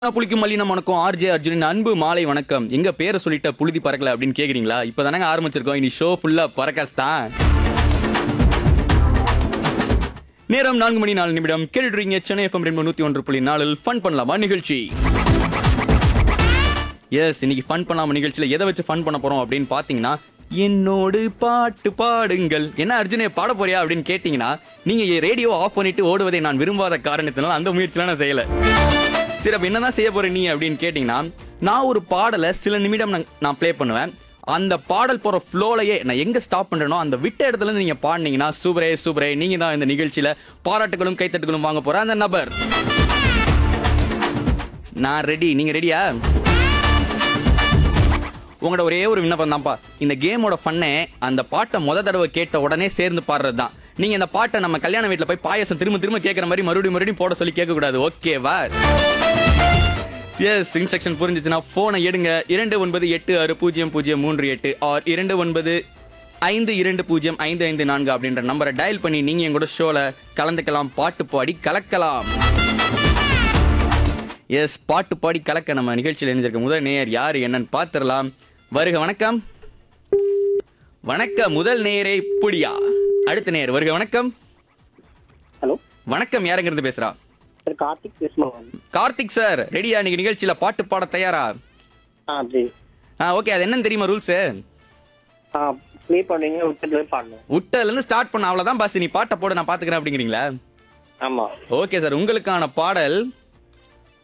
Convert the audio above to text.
புளிக்கும் மல்லினம் வணக்கம் ஆர்ஜே அர்ஜுனின் அன்பு மாலை வணக்கம் எங்க பேரை சொல்லிட்ட புழுதி பறக்கல அப்படின்னு கேக்குறீங்களா இப்பதானங்க ஆரம்பிச்சிருக்கோம் இனி ஷோ ஃபுல்லா பறக்காஸ் தான் நேரம் நான்கு மணி நாலு நிமிடம் கேட்டுறீங்க சென்னை எஃப்எம் ரெண்டு நூத்தி ஒன்று புள்ளி நாலில் ஃபன் பண்ணலாமா நிகழ்ச்சி எஸ் இன்னைக்கு ஃபன் பண்ணலாமா நிகழ்ச்சியில எதை வச்சு ஃபன் பண்ண போறோம் அப்படின்னு பாத்தீங்கன்னா என்னோடு பாட்டு பாடுங்கள் என்ன அர்ஜுனே பாட போறியா அப்படின்னு கேட்டீங்கன்னா நீங்க ரேடியோ ஆஃப் பண்ணிட்டு ஓடுவதை நான் விரும்பாத காரணத்தினால அந்த முயற்சியெல்லாம் நான் செய்யல சரி அப்ப என்னதான் செய்ய போற நீ அப்படின்னு கேட்டீங்கன்னா நான் ஒரு பாடலை சில நிமிடம் நான்- நான் ப்ளே பண்ணுவேன் அந்த பாடல் போற ஃப்ளோலையே நான் எங்க ஸ்டாப் பண்றேனோ அந்த விட்ட இடத்துல இருந்து நீங்க பாடினீங்கன்னா சூப்பரே சூப்பரே நீங்க தான் இந்த நிகழ்ச்சியில பாராட்டுகளும் கைத்தட்டுகளும் வாங்க போற அந்த நபர் நான் ரெடி நீங்க ரெடியா உங்களோட ஒரே ஒரு விண்ணப்பம் தான்ப்பா இந்த கேமோட ஃபன்னே அந்த பாட்டை முத தடவை கேட்ட உடனே சேர்ந்து பாடுறது தான் நீங்க இந்த பாட்டை நம்ம கல்யாண வீட்ல போய் பாயசம் திரும்ப திரும்ப கேட்குற மாதிரி மறுபடியும் மறுபடியும் போட சொல்லி கேட்க கூடாது ஓகேவா எஸ் இன்ஸ்ட்ரக்ஷன் புரிஞ்சிச்சுன்னா ஃபோனை எடுங்க இரண்டு ஒன்பது எட்டு ஆறு பூஜ்ஜியம் பூஜ்ஜியம் மூன்று எட்டு ஆர் இரண்டு ஒன்பது ஐந்து இரண்டு பூஜ்ஜியம் ஐந்து ஐந்து நான்கு அப்படின்ற நம்பரை டயல் பண்ணி நீங்க எங்களோட ஷோல கலந்துக்கலாம் பாட்டு பாடி கலக்கலாம் எஸ் பாட்டு பாடி கலக்க நம்ம நிகழ்ச்சியில் இணைஞ்சிருக்க முதல் நேயர் யார் என்னன்னு பார்த்துடலாம் வருக வணக்கம் வணக்கம் முதல் நேயரை புடியா அடுத்த நேயர் வருக வணக்கம் ஹலோ வணக்கம் யாருங்கிறது பேசுறா சார் கார்த்திக் பேசுமாங்க கார்த்திக் சார் ரெடியா இன்னைக்கு நிகழ்ச்சியில பாட்டு பாட தயாரா ஆ சரி ஆ ஓகே அது என்னன்னு தெரியுமா ரூல்ஸ் ஆ ப்ளே பண்ணுவீங்க விட்டுட்டு பாடணும் விட்டதுல இருந்து ஸ்டார்ட் பண்ண அவ்வளவுதான் பாஸ் நீ பாட்டை போட நான் பாத்துக்கிறேன் அப்படிங்கிறீங்களா ஆமாம் ஓகே சார் உங்களுக்கான பாடல்